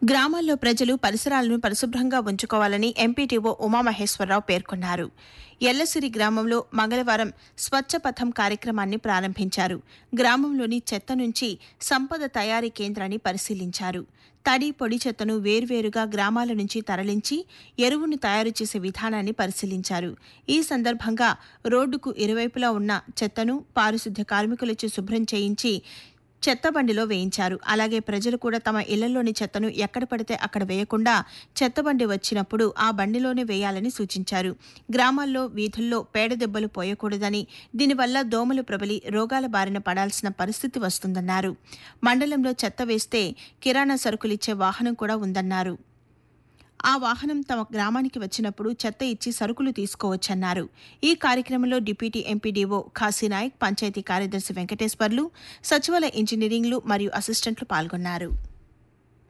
గ్రామాల్లో ప్రజలు పరిసరాలను పరిశుభ్రంగా ఉంచుకోవాలని ఎంపీటీఓ ఉమామహేశ్వరరావు పేర్కొన్నారు ఎల్లసిరి గ్రామంలో మంగళవారం స్వచ్ఛపథం కార్యక్రమాన్ని ప్రారంభించారు గ్రామంలోని చెత్త నుంచి సంపద తయారీ కేంద్రాన్ని పరిశీలించారు తడి పొడి చెత్తను వేర్వేరుగా గ్రామాల నుంచి తరలించి ఎరువును తయారు చేసే విధానాన్ని పరిశీలించారు ఈ సందర్భంగా రోడ్డుకు ఇరువైపులా ఉన్న చెత్తను పారిశుద్ధ్య కార్మికులచే శుభ్రం చేయించి చెత్తబండిలో వేయించారు అలాగే ప్రజలు కూడా తమ ఇళ్లలోని చెత్తను ఎక్కడ పడితే అక్కడ వేయకుండా చెత్తబండి వచ్చినప్పుడు ఆ బండిలోనే వేయాలని సూచించారు గ్రామాల్లో వీధుల్లో పేడ దెబ్బలు పోయకూడదని దీనివల్ల దోమలు ప్రబలి రోగాల బారిన పడాల్సిన పరిస్థితి వస్తుందన్నారు మండలంలో చెత్త వేస్తే కిరాణా సరుకులిచ్చే వాహనం కూడా ఉందన్నారు ఆ వాహనం తమ గ్రామానికి వచ్చినప్పుడు చెత్త ఇచ్చి సరుకులు తీసుకోవచ్చన్నారు ఈ కార్యక్రమంలో డిప్యూటీ ఎంపీడీఓ ఖాసీనాయక్ పంచాయతీ కార్యదర్శి వెంకటేశ్వర్లు సచివాలయ ఇంజనీరింగ్లు మరియు అసిస్టెంట్లు పాల్గొన్నారు